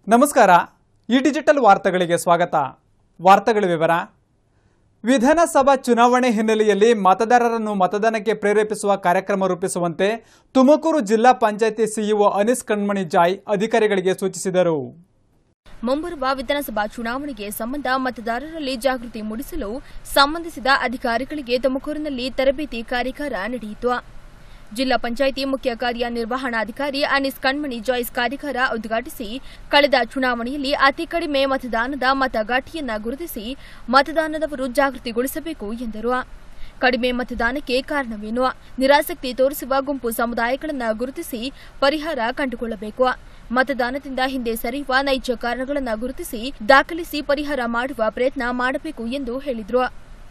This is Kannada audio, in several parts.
ನಮಸ್ಕಾರ ಈ ಡಿಜಿಟಲ್ ವಾರ್ತೆಗಳಿಗೆ ಸ್ವಾಗತ ವಾರ್ತೆಗಳ ವಿವರ ವಿಧಾನಸಭಾ ಚುನಾವಣೆ ಹಿನ್ನೆಲೆಯಲ್ಲಿ ಮತದಾರರನ್ನು ಮತದಾನಕ್ಕೆ ಪ್ರೇರೇಪಿಸುವ ಕಾರ್ಯಕ್ರಮ ರೂಪಿಸುವಂತೆ ತುಮಕೂರು ಜಿಲ್ಲಾ ಪಂಚಾಯಿತಿ ಸಿಇಒ ಅನೀಸ್ ಕಣ್ಮಣಿ ಜಾಯ್ ಅಧಿಕಾರಿಗಳಿಗೆ ಸೂಚಿಸಿದರು ಮುಂಬರುವ ವಿಧಾನಸಭಾ ಚುನಾವಣೆಗೆ ಸಂಬಂಧ ಮತದಾರರಲ್ಲಿ ಜಾಗೃತಿ ಮೂಡಿಸಲು ಸಂಬಂಧಿಸಿದ ಅಧಿಕಾರಿಗಳಿಗೆ ತುಮಕೂರಿನಲ್ಲಿ ತರಬೇತಿ ಕಾರ್ಯಾಗಾರ ನಡೆಯಿತು ಜಿಲ್ಲಾ ಪಂಚಾಯಿತಿ ಮುಖ್ಯ ಕಾರ್ಯನಿರ್ವಹಣಾಧಿಕಾರಿ ಅನೀಸ್ ಕಣ್ಮಣಿ ಜಾಯ್ಸ್ ಕಾರ್ಯಾಗಾರ ಉದ್ಘಾಟಿಸಿ ಕಳೆದ ಚುನಾವಣೆಯಲ್ಲಿ ಅತಿ ಕಡಿಮೆ ಮತದಾನದ ಮತಗಟ್ಟೆಯನ್ನ ಗುರುತಿಸಿ ಮತದಾನದವರು ಜಾಗೃತಿಗೊಳಿಸಬೇಕು ಎಂದರು ಕಡಿಮೆ ಮತದಾನಕ್ಕೆ ಕಾರಣವೇನು ನಿರಾಸಕ್ತಿ ತೋರಿಸುವ ಗುಂಪು ಸಮುದಾಯಗಳನ್ನು ಗುರುತಿಸಿ ಪರಿಹಾರ ಕಂಡುಕೊಳ್ಳಬೇಕು ಮತದಾನದಿಂದ ಹಿಂದೆ ಸರಿಯುವ ನೈಜ ಕಾರಣಗಳನ್ನು ಗುರುತಿಸಿ ದಾಖಲಿಸಿ ಪರಿಹಾರ ಮಾಡುವ ಪ್ರಯತ್ನ ಮಾಡಬೇಕು ಎಂದು ಹೇಳಿದರು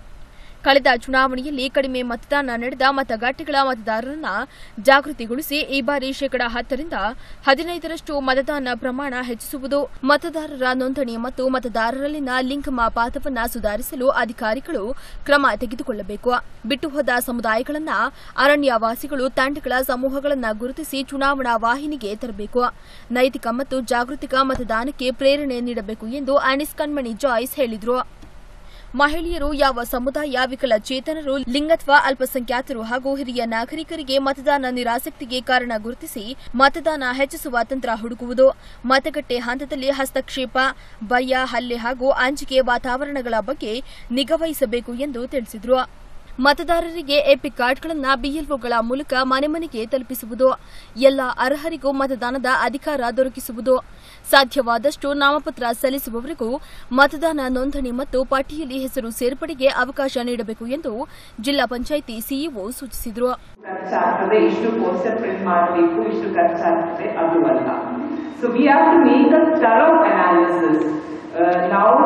ಕಳೆದ ಚುನಾವಣೆಯಲ್ಲಿ ಕಡಿಮೆ ಮತದಾನ ನಡೆದ ಮತಗಟ್ಟೆಗಳ ಮತದಾರರನ್ನ ಜಾಗೃತಿಗೊಳಿಸಿ ಈ ಬಾರಿ ಶೇಕಡಾ ಹತ್ತರಿಂದ ಹದಿನೈದರಷ್ಟು ಮತದಾನ ಪ್ರಮಾಣ ಹೆಚ್ಚಿಸುವುದು ಮತದಾರರ ನೋಂದಣಿ ಮತ್ತು ಮತದಾರರಲ್ಲಿನ ಲಿಂಕ್ ಮಾಪಾತವನ್ನ ಸುಧಾರಿಸಲು ಅಧಿಕಾರಿಗಳು ಕ್ರಮ ತೆಗೆದುಕೊಳ್ಳಬೇಕು ಬಿಟ್ಟು ಹೋದ ಸಮುದಾಯಗಳನ್ನ ಅರಣ್ಯವಾಸಿಗಳು ತಂಡಗಳ ಸಮೂಹಗಳನ್ನ ಗುರುತಿಸಿ ಚುನಾವಣಾ ವಾಹಿನಿಗೆ ತರಬೇಕು ನೈತಿಕ ಮತ್ತು ಜಾಗೃತಿಕ ಮತದಾನಕ್ಕೆ ಪ್ರೇರಣೆ ನೀಡಬೇಕು ಎಂದು ಅನಿಸ್ ಕಣ್ಮಣಿ ಜಾಯ್ಸ್ ಹೇಳಿದರು ಮಹಿಳೆಯರು ಯಾವ ಸಮುದಾಯ ವಿಕಲಚೇತನರು ಲಿಂಗತ್ವ ಅಲ್ಪಸಂಖ್ಯಾತರು ಹಾಗೂ ಹಿರಿಯ ನಾಗರಿಕರಿಗೆ ಮತದಾನ ನಿರಾಸಕ್ತಿಗೆ ಕಾರಣ ಗುರುತಿಸಿ ಮತದಾನ ಹೆಚ್ಚಿಸುವ ತಂತ್ರ ಹುಡುಕುವುದು ಮತಗಟ್ಟೆ ಹಂತದಲ್ಲಿ ಹಸ್ತಕ್ಷೇಪ ಭಯ ಹಲ್ಲೆ ಹಾಗೂ ಅಂಜಿಕೆ ವಾತಾವರಣಗಳ ಬಗ್ಗೆ ನಿಗಾವಹಿಸಬೇಕು ಎಂದು ತಿಳಿಸಿದರು ಮತದಾರರಿಗೆ ಎಪಿಕ್ ಕಾರ್ಡ್ಗಳನ್ನು ಬಿಎಲ್ಒಗಳ ಮೂಲಕ ಮನೆ ಮನೆಗೆ ತಲುಪಿಸುವುದು ಎಲ್ಲ ಅರ್ಹರಿಗೂ ಮತದಾನದ ಅಧಿಕಾರ ದೊರಕಿಸುವುದು ಸಾಧ್ಯವಾದಷ್ಟು ನಾಮಪತ್ರ ಸಲ್ಲಿಸುವವರಿಗೂ ಮತದಾನ ನೋಂದಣಿ ಮತ್ತು ಪಟ್ಟಿಯಲ್ಲಿ ಹೆಸರು ಸೇರ್ಪಡೆಗೆ ಅವಕಾಶ ನೀಡಬೇಕು ಎಂದು ಜಿಲ್ಲಾ ಪಂಚಾಯಿತಿ ಸಿಇಒ ಸೂಚಿಸಿದರು ಖರ್ಚಾಗ್ತದೆ ಇಷ್ಟು ಪೋಸ್ಟರ್ ಪ್ರಿಂಟ್ ಮಾಡಬೇಕು ಇಷ್ಟು ಖರ್ಚಾಗ್ತದೆ ಅದು ಅಲ್ಲ so we have to make a thorough analysis ನಾವು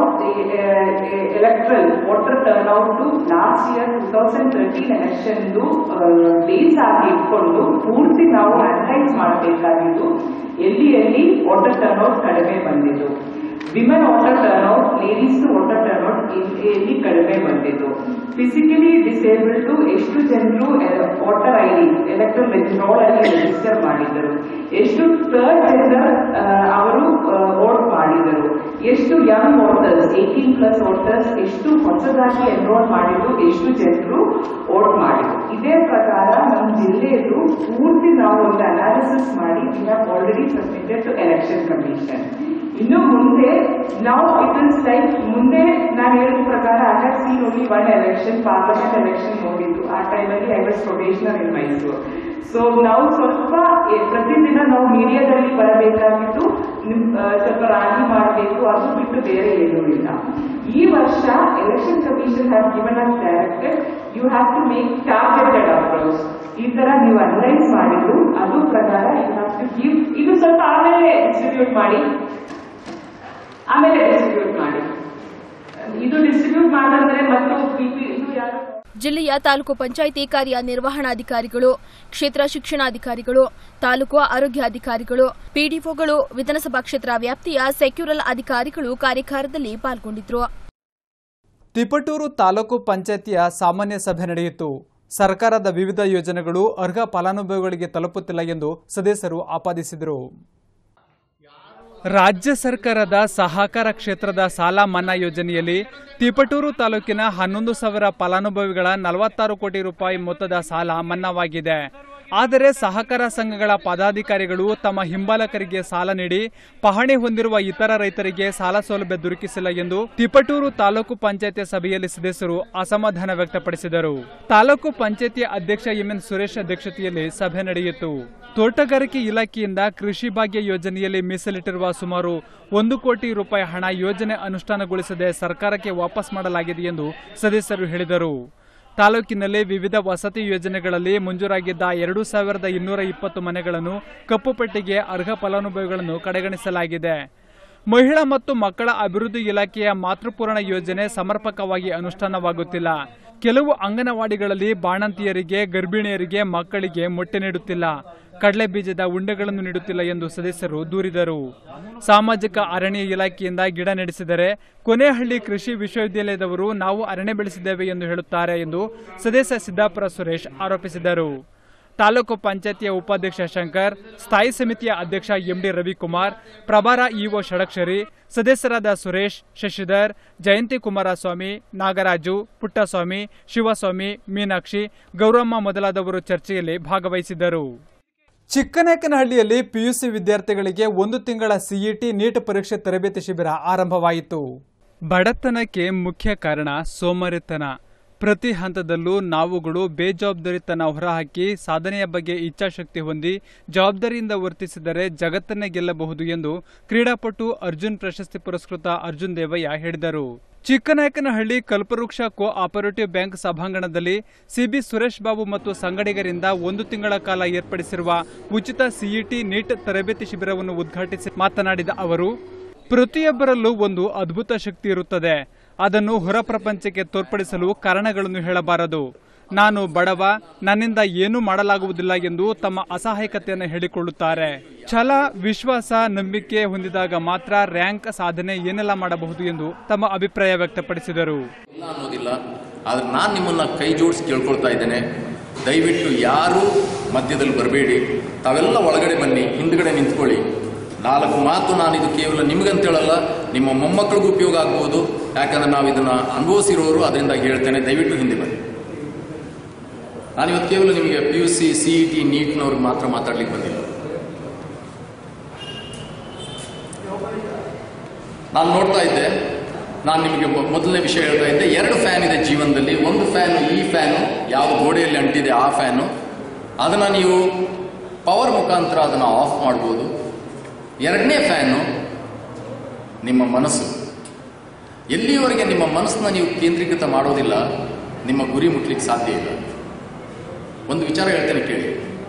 electoral voter turnout to last year two thousand thirteen ಎಲೆಕ್ಷನ್ದು ಬೇಸ್ ಆಗಿ ಇಟ್ಕೊಂಡು ಪೂರ್ತಿ ನಾವು ಅನಲೈಸ್ ಮಾಡಬೇಕಾಗಿದ್ದು ಎಲ್ಲಿ ಎಲ್ಲಿ ವಾಟರ್ ಟರ್ನ್ ಔಟ್ ಕಡಿಮೆ ಬಂದಿದ್ದು women water turn out ladies water turn out ಎಲ್ಲಿ ಕಡಿಮೆ ಬಂದಿದ್ದು ಫಿಸಿಕಲಿ ಡಿಸೇಬಲ್ಡ್ ಎಷ್ಟು ಜನರು water I D electoral roll ಅಲ್ಲಿ ರಿಜಿಸ್ಟರ್ ಮಾಡಿದ್ದರು ಎಷ್ಟು ಥರ್ಡ್ ಜೆಂಡರ್ ಅವರು ವೋಟ್ ಮಾಡಿದರು ಎಷ್ಟು Young voters eighteen plus voters ಎಷ್ಟು ಹೊಸದಾಗಿ ಎನ್ರೋಲ್ ಮಾಡಿದ್ದು ಎಷ್ಟು ಜನರು ವೋಟ್ ಮಾಡಿದ್ರು ಇದೇ ಪ್ರಕಾರ ನಮ್ಮ ಜಿಲ್ಲೆಯದು ಪೂರ್ತಿ ನಾವು ಒಂದು ಅನಾಲಿಸಿಸ್ ಮಾಡಿ we have already submitted to election commission ಇನ್ನು ಮುಂದೆ ನಾವು ಇಟ್ ಇಸ್ ಲೈಕ್ ಮುಂದೆ ನಾನು ಹೇಳಿದ ಪ್ರಕಾರ I have seen only one election parliament election ನೋಡಿದ್ದು ಆ ಟೈಮಲ್ಲಿ I was probationer in Mysuru so ನಾವು ಸ್ವಲ್ಪ ಎ- ಪ್ರತಿದಿನ ನಾವು ಮೀಡಿಯಾದಲ್ಲಿ ಬರಬೇಕಾಗಿದ್ದು ನಿಮ್ ಆ, ಸ್ವಲ್ಪ ರಾಜಿ ಮಾಡಬೇಕು ಅದು ಬಿಟ್ಟು ಬೇರೆ ಏನೂ ಇಲ್ಲ ಈ ವರ್ಷ election commission have given us directed you have to make targeted approach ಈ ತರ ನೀವು ಅನಲೈಸ್ ಮಾಡಿದ್ದು ಅದು ಪ್ರಕಾರ ಯು ಹ್ಯಾವ್ ಟು ಗಿವ್ ಇದು ಸ್ವಲ್ಪ ಆಮೇಲೆ ಡಿಸ್ಟ್ರಿಬ್ಯೂಟ್ ಮಾಡಿ ಆಮೇಲೆ ಡಿಸ್ಟ್ರಿಬ್ಯೂಟ್ ಮಾಡಿ ಇದು ಡಿಸ್ಟ್ರಿಬ್ಯೂಟ್ ಮಾಡಿದ್ರೆ ಮತ್ತು ಪಿ ಇದು ಯಾರು ಜಿಲ್ಲೆಯ ತಾಲೂಕು ಪಂಚಾಯಿತಿ ಕಾರ್ಯನಿರ್ವಹಣಾಧಿಕಾರಿಗಳು ಕ್ಷೇತ್ರ ಶಿಕ್ಷಣಾಧಿಕಾರಿಗಳು ತಾಲೂಕು ಆರೋಗ್ಯಾಧಿಕಾರಿಗಳು ಪಿಡಿಒಗಳು ವಿಧಾನಸಭಾ ಕ್ಷೇತ್ರ ವ್ಯಾಪ್ತಿಯ ಸೆಕ್ಯೂರಲ್ ಅಧಿಕಾರಿಗಳು ಕಾರ್ಯಾಗಾರದಲ್ಲಿ ಪಾಲ್ಗೊಂಡಿದ್ದರು ತಿಪಟೂರು ತಾಲೂಕು ಪಂಚಾಯತಿಯ ಸಾಮಾನ್ಯ ಸಭೆ ನಡೆಯಿತು ಸರ್ಕಾರದ ವಿವಿಧ ಯೋಜನೆಗಳು ಅರ್ಹ ಫಲಾನುಭವಿಗಳಿಗೆ ತಲುಪುತ್ತಿಲ್ಲ ಎಂದು ಸದಸ್ಯರು ಆಪಾದಿಸಿದರು ರಾಜ್ಯ ಸರ್ಕಾರದ ಸಹಕಾರ ಕ್ಷೇತ್ರದ ಸಾಲ ಮನ್ನಾ ಯೋಜನೆಯಲ್ಲಿ ತಿಪಟೂರು ತಾಲೂಕಿನ ಹನ್ನೊಂದು ಸಾವಿರ ಫಲಾನುಭವಿಗಳ ನಲವತ್ತಾರು ಕೋಟಿ ರೂಪಾಯಿ ಮೊತ್ತದ ಸಾಲ ಮನ್ನಾವಾಗಿದೆ ಆದರೆ ಸಹಕಾರ ಸಂಘಗಳ ಪದಾಧಿಕಾರಿಗಳು ತಮ್ಮ ಹಿಂಬಾಲಕರಿಗೆ ಸಾಲ ನೀಡಿ ಪಹಣಿ ಹೊಂದಿರುವ ಇತರ ರೈತರಿಗೆ ಸಾಲ ಸೌಲಭ್ಯ ದೊರಕಿಸಿಲ್ಲ ಎಂದು ತಿಪಟೂರು ತಾಲೂಕು ಪಂಚಾಯತಿ ಸಭೆಯಲ್ಲಿ ಸದಸ್ಯರು ಅಸಮಾಧಾನ ವ್ಯಕ್ತಪಡಿಸಿದರು ತಾಲೂಕು ಪಂಚಾಯತಿ ಅಧ್ಯಕ್ಷ ಎಂಎನ್ ಸುರೇಶ್ ಅಧ್ಯಕ್ಷತೆಯಲ್ಲಿ ಸಭೆ ನಡೆಯಿತು ತೋಟಗಾರಿಕೆ ಇಲಾಖೆಯಿಂದ ಕೃಷಿ ಭಾಗ್ಯ ಯೋಜನೆಯಲ್ಲಿ ಮೀಸಲಿಟ್ಟಿರುವ ಸುಮಾರು ಒಂದು ಕೋಟಿ ರೂಪಾಯಿ ಹಣ ಯೋಜನೆ ಅನುಷ್ಠಾನಗೊಳಿಸದೆ ಸರ್ಕಾರಕ್ಕೆ ವಾಪಸ್ ಮಾಡಲಾಗಿದೆ ಎಂದು ಸದಸ್ಯರು ಹೇಳಿದರು ತಾಲೂಕಿನಲ್ಲಿ ವಿವಿಧ ವಸತಿ ಯೋಜನೆಗಳಲ್ಲಿ ಮಂಜೂರಾಗಿದ್ದ ಎರಡು ಸಾವಿರದ ಇನ್ನೂರ ಇಪ್ಪತ್ತು ಮನೆಗಳನ್ನು ಕಪ್ಪು ಪಟ್ಟಿಗೆ ಅರ್ಹ ಫಲಾನುಭವಿಗಳನ್ನು ಕಡೆಗಣಿಸಲಾಗಿದೆ ಮಹಿಳಾ ಮತ್ತು ಮಕ್ಕಳ ಅಭಿವೃದ್ಧಿ ಇಲಾಖೆಯ ಮಾತೃಪೂರ್ಣ ಯೋಜನೆ ಸಮರ್ಪಕವಾಗಿ ಅನುಷ್ಠಾನವಾಗುತ್ತಿಲ್ಲ ಕೆಲವು ಅಂಗನವಾಡಿಗಳಲ್ಲಿ ಬಾಣಂತಿಯರಿಗೆ ಗರ್ಭಿಣಿಯರಿಗೆ ಮಕ್ಕಳಿಗೆ ಮೊಟ್ಟೆ ನೀಡುತ್ತಿಲ್ಲ ಕಡಲೆ ಬೀಜದ ಉಂಡೆಗಳನ್ನು ನೀಡುತ್ತಿಲ್ಲ ಎಂದು ಸದಸ್ಯರು ದೂರಿದರು ಸಾಮಾಜಿಕ ಅರಣ್ಯ ಇಲಾಖೆಯಿಂದ ಗಿಡ ನಡೆಸಿದರೆ ಕೊನೆಹಳ್ಳಿ ಕೃಷಿ ವಿಶ್ವವಿದ್ಯಾಲಯದವರು ನಾವು ಅರಣ್ಯ ಬೆಳೆಸಿದ್ದೇವೆ ಎಂದು ಹೇಳುತ್ತಾರೆ ಎಂದು ಸದಸ್ಯ ಸಿದ್ದಾಪುರ ಸುರೇಶ್ ಆರೋಪಿಸಿದರು ತಾಲೂಕು ಪಂಚಾಯತಿಯ ಉಪಾಧ್ಯಕ್ಷ ಶಂಕರ್ ಸ್ಥಾಯಿ ಸಮಿತಿಯ ಅಧ್ಯಕ್ಷ ಎಂಡಿ ರವಿಕುಮಾರ್ ಪ್ರಭಾರ ಇಒ ಷಡಕ್ಷರಿ ಸದಸ್ಯರಾದ ಸುರೇಶ್ ಶಶಿಧರ್ ಜಯಂತಿ ಕುಮಾರಸ್ವಾಮಿ ನಾಗರಾಜು ಪುಟ್ಟಸ್ವಾಮಿ ಶಿವಸ್ವಾಮಿ ಮೀನಾಕ್ಷಿ ಗೌರಮ್ಮ ಮೊದಲಾದವರು ಚರ್ಚೆಯಲ್ಲಿ ಭಾಗವಹಿಸಿದ್ದರು ಚಿಕ್ಕನಾಯಕನಹಳ್ಳಿಯಲ್ಲಿ ಪಿಯುಸಿ ವಿದ್ಯಾರ್ಥಿಗಳಿಗೆ ಒಂದು ತಿಂಗಳ ಸಿಇಟಿ ನೀಟ್ ಪರೀಕ್ಷೆ ತರಬೇತಿ ಶಿಬಿರ ಆರಂಭವಾಯಿತು ಬಡತನಕ್ಕೆ ಮುಖ್ಯ ಕಾರಣ ಸೋಮಾರಿತನ ಪ್ರತಿ ಹಂತದಲ್ಲೂ ನಾವುಗಳು ಬೇಜವಾಬ್ದಾರಿತನ ಹೊರಹಾಕಿ ಸಾಧನೆಯ ಬಗ್ಗೆ ಇಚ್ಛಾಶಕ್ತಿ ಹೊಂದಿ ಜವಾಬ್ದಾರಿಯಿಂದ ವರ್ತಿಸಿದರೆ ಜಗತ್ತನ್ನೇ ಗೆಲ್ಲಬಹುದು ಎಂದು ಕ್ರೀಡಾಪಟು ಅರ್ಜುನ್ ಪ್ರಶಸ್ತಿ ಪುರಸ್ಕೃತ ಅರ್ಜುನ್ ದೇವಯ್ಯ ಹೇಳಿದರು Chiknayakanahalli Kalpavriksha cooperative bank ಸಭಾಂಗಣದಲ್ಲಿ ಸಿಬಿ ಸುರೇಶ್ ಬಾಬು ಮತ್ತು ಸಂಗಡಿಗರಿಂದ ಒಂದು ತಿಂಗಳ ಕಾಲ ಏರ್ಪಡಿಸಿರುವ ಉಚಿತ ಸಿಇಟಿ ನೀಟ್ ತರಬೇತಿ ಶಿಬಿರವನ್ನು ಉದ್ಘಾಟಿಸಿ ಮಾತನಾಡಿದ ಅವರು ಪ್ರತಿಯೊಬ್ಬರಲ್ಲೂ ಒಂದು ಅದ್ಭುತ ಶಕ್ತಿ ಇರುತ್ತದೆ ಅದನ್ನು ಹೊರ ಪ್ರಪಂಚಕ್ಕೆ ತೋರ್ಪಡಿಸಲು ಕಾರಣಗಳನ್ನು ಹೇಳಬಾರದು ನಾನು ಬಡವ ನನ್ನಿಂದ ಏನೂ ಮಾಡಲಾಗುವುದಿಲ್ಲ ಎಂದು ತಮ್ಮ ಅಸಹಾಯಕತೆಯನ್ನು ಹೇಳಿಕೊಳ್ಳುತ್ತಾರೆ ಛಲ ವಿಶ್ವಾಸ ನಂಬಿಕೆ ಹೊಂದಿದಾಗ ಮಾತ್ರ ರ್ಯಾಂಕ್ ಸಾಧನೆ ಏನೆಲ್ಲ ಮಾಡಬಹುದು ಎಂದು ತಮ್ಮ ಅಭಿಪ್ರಾಯ ವ್ಯಕ್ತಪಡಿಸಿದರು ಇಲ್ಲ ಅನ್ನೋದಿಲ್ಲ ಆದ್ರೆ ನಾನು ನಿಮ್ಮನ್ನ ಕೈ ಜೋಡಿಸಿ ಕೇಳ್ಕೊಳ್ತಾ ಇದ್ದೇನೆ ದಯವಿಟ್ಟು ಯಾರು ಮಧ್ಯದಲ್ಲಿ ಬರಬೇಡಿ ತಾವೆಲ್ಲ ಒಳಗಡೆ ಬನ್ನಿ ಹಿಂದ್ಗಡೆ ನಿಂತ್ಕೊಳ್ಳಿ ನಾಲ್ಕು ಮಾತು ನಾನು ಇದು ಕೇವಲ ನಿಮಗಂತೇಳಲ್ಲ ನಿಮ್ಮ ಮೊಮ್ಮಕ್ಕಳಿಗೂ ಉಪಯೋಗ ಆಗ್ಬೋದು ಯಾಕಂದ್ರೆ ನಾವು ಇದನ್ನ ಅನುಭವಿಸಿರೋರು ಅದರಿಂದ ಹೇಳ್ತೇನೆ ದಯವಿಟ್ಟು ಹಿಂದೆ ಬನ್ನಿ ನಾನಿವತ್ತು ಕೇವಲ ನಿಮಗೆ P U C C E T ನೀಟ್ನವ್ರಿಗೆ ಮಾತ್ರ ಮಾತಾಡ್ಲಿಕ್ಕೆ ಬಂದಿಲ್ಲ ನಾನು ನೋಡ್ತಾ ಇದ್ದೆ ನಾನು ನಿಮಗೆ ಮೊ- ಮೊದಲನೇ ವಿಷಯ ಹೇಳ್ತಾ ಇದ್ದೆ ಎರಡು ಫ್ಯಾನ್ ಇದೆ ಜೀವನದಲ್ಲಿ ಒಂದು ಫ್ಯಾನು ಈ ಫ್ಯಾನು ಯಾವ ಗೋಡೆಯಲ್ಲಿ ಅಂಟಿದೆ ಆ ಫ್ಯಾನು ಅದನ್ನು ನೀವು ಪವರ್ ಮುಖಾಂತರ ಅದನ್ನು ಆಫ್ ಮಾಡ್ಬೋದು ಎರಡನೇ ಫ್ಯಾನು ನಿಮ್ಮ ಮನಸ್ಸು ಎಲ್ಲಿಯವರೆಗೆ ನಿಮ್ಮ ಮನಸ್ಸನ್ನ ನೀವು ಕೇಂದ್ರೀಕೃತ ಮಾಡೋದಿಲ್ಲ ನಿಮ್ಮ ಗುರಿ ಮುಟ್ಲಿಕ್ಕೆ ಸಾಧ್ಯ ಇಲ್ಲ ಒಂದು ವಿಚಾರ ಹೇಳ್ತೇನೆ ಕೇಳಿ